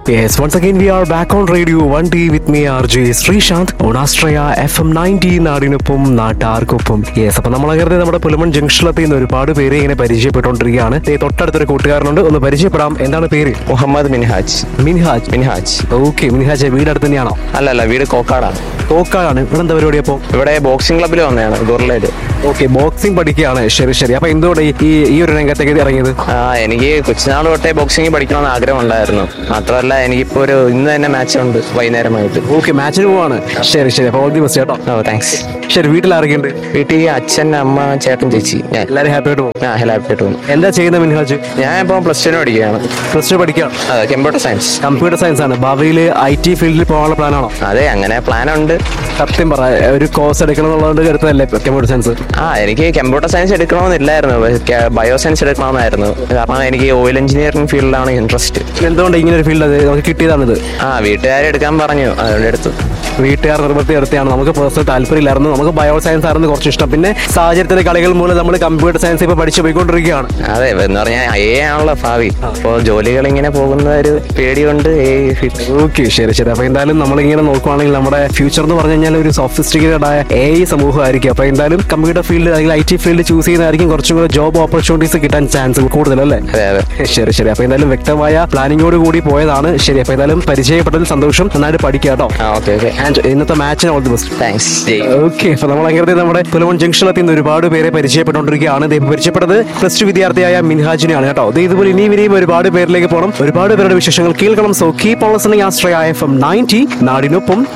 Yes, once again we are back on radio 1D with me RJ Sreesanth on Astraya FM 90 നാടിനൊപ്പം നാട്ടാർക്കൊപ്പം yes അപ്പൊ നമ്മളങ്ങനെ നമ്മുടെ പുലമൺ ജംഗ്ഷനിലെത്തി ഇന്ന് ഒരുപാട് പേര് ഇങ്ങനെ പരിചയപ്പെട്ടുകൊണ്ടിരിക്കുകയാണ് ദേ തൊട്ടടുത്തൊരു കൂട്ടുകാരനുണ്ട് ഒന്ന് പരിചയപ്പെടാം എന്താണ് പേര് മുഹമ്മദ് മിൻഹാജ് മിൻഹാജ് മിൻഹാജ് ഓക്കെ മിൻഹാജ് വീട് അടുത്ത് തന്നെയാണോ അല്ലല്ല വീട് കോക്കാടാണ് തോക്കാടാണ് ഇവിടെ എന്താ പരിപാടി അപ്പോൾ ഇവിടെ ബോക്സിംഗ് ക്ലബ്ബിൽ വന്നതാണ് ഗുർലയില് ഓക്കെ ബോക്സിംഗ് പഠിക്കുകയാണ് ശരി ശരി അപ്പൊ എന്തുകൊണ്ട് ഈ- ഈ ഈ ഒരു രംഗത്തേക്ക് ഇറങ്ങിയത് ആ എനിക്ക് കൊച്ചുനാൾ തൊട്ടേ ബോക്സിംഗ് പഠിക്കണമെന്ന് ആഗ്രഹം ഉണ്ടായിരുന്നു മാത്രമല്ല എനിക്കിപ്പോ ഒരു ഇന്ന് തന്നെ മാച്ച് ഉണ്ട് വൈകുന്നേരമായിട്ട് ഓക്കെ മാച്ചിന് പോവാണ് ശരി ശരി അപ്പൊ ഓൾ ദി ബെസ്റ്റ് കേട്ടോ ഓ താങ്ക്സ് ശരി വീട്ടിൽ ആരൊക്കെയുണ്ട് വീട്ടിൽ അച്ഛൻ അമ്മ ചേട്ടൻ ചേച്ചി ഞാൻ എല്ലാവരും ഹാപ്പി ആയിട്ട് പോകും ആ ഹാപ്പിയായിട്ട് പോകുന്നു എന്താ ചെയ്യുന്നത് മിൻഹാജ് ഞാൻ ഇപ്പോൾ പ്ലസ് ടുവിന് പഠിക്കുകയാണ് പ്ലസ് ടു പഠിക്കുകയാണ് അതെ കമ്പ്യൂട്ടർ സയൻസ് കമ്പ്യൂട്ടർ സയൻസ് ആണ് ഭാവിയിൽ ഐ ടി ഫീൽഡിൽ പോകാനുള്ള പ്ലാനാണോ അതെ അങ്ങനെ പ്ലാൻ ഉണ്ട് സത്യം പറ ഒരു കോഴ്സ് എടുക്കണം എന്നുള്ളതുകൊണ്ട് കരുത്തല്ലേ കമ്പ്യൂട്ടർ സയൻസ് ആ എനിക്ക് കമ്പ്യൂട്ടർ സയൻസ് എടുക്കണമെന്നില്ലായിരുന്നു ബയോ സയൻസ് എടുക്കണമെന്നായിരുന്നു കാരണം എനിക്ക് ഓയിൽ എഞ്ചിനീയറിംഗ് ഫീൽഡിലാണ് ഇൻട്രസ്റ്റ് എന്തുകൊണ്ട് ഇങ്ങനെ ഒരു ഫീൽഡ് നമുക്ക് കിട്ടിയതാണിത് ആ വീട്ടുകാരെടുക്കാൻ പറഞ്ഞു അതുകൊണ്ട് എടുത്തു വീട്ടുകാർ നിർബന്ധി എടുത്തതാണ് നമുക്ക് പേഴ്സണൽ താല്പര്യമില്ലായിരുന്നു നമുക്ക് ബയോ സയൻസ് ആയിരുന്നു കുറച്ച് ഇഷ്ടം പിന്നെ സാഹചര്യത്തിന്റെ കളികൾ മൂലം നമ്മൾ കമ്പ്യൂട്ടർ സയൻസ് ഇപ്പൊ പഠിച്ചു പോയിക്കൊണ്ടിരിക്കുകയാണ് അതെ എന്ന് പറഞ്ഞാൽ എ ആണല്ലോ ഭാവി അപ്പോൾ ജോലികൾ ഇങ്ങനെ പോകുന്ന ഒരു പേടിയുണ്ട് എ ഫീൽഡ് ഓക്കെ ശരി ശരി അപ്പൊ എന്തായാലും നമ്മളിങ്ങനെ നോക്കുവാണെങ്കിൽ നമ്മുടെ ഫ്യൂച്ചർ എന്ന് പറഞ്ഞു കഴിഞ്ഞാൽ ഒരു സോഫിസ്റ്റിക്കേറ്റഡ് ആയ എ ഐ സമൂഹമായിരിക്കും അപ്പൊ എന്തായാലും കമ്പ്യൂട്ടർ ഫീൽഡ് അല്ലെങ്കിൽ ഐ ടി ഫീൽഡ് ചൂസ് ചെയ്യുന്നതായിരിക്കും കുറച്ചും കൂടെ ജോബ് ഓപ്പർച്യൂണിറ്റീസ് കിട്ടാൻ ചാൻസ് കൂടുതലല്ലേ അതെ അതെ ശരി ശരി അപ്പൊ എന്തായാലും വ്യക്തമായ പ്ലാനിങ്ങോട് കൂടി പോയതാണ് ശരി അപ്പൊ എന്തായാലും പരിചയപ്പെട്ടതിൽ സന്തോഷം നന്നായിട്ട് പഠിക്കുക കേട്ടോ ആ ഓക്കെ ഓക്കെ ആൻഡ് ഇന്നത്തെ മാച്ചിന് all the best thanks Jay okay അപ്പൊ നമ്മൾ അങ്ങനെ നമ്മുടെ പുലവൺ ജംഗ്ഷനിലെത്തി ഇന്ന് ഒരുപാട് പേരെ പരിചയപ്പെട്ടുകൊണ്ടിരിക്കുകയാണ് ദേ ഇപ്പൊ പരിചയപ്പെട്ടത് പ്ലസ് ടു വിദ്യാർത്ഥിയായ മിൻഹാജിനെയാണ് കേട്ടോ ദേ ഇതുപോലെ ഇനിയും ഇനിയും ഒരുപാട് പേരിലേക്ക് പോകണം ഒരുപാട് പേരുടെ വിശേഷങ്ങൾ കേൾക്കണം so keep on listening Ashraya F M ninety നാടിനൊപ്പം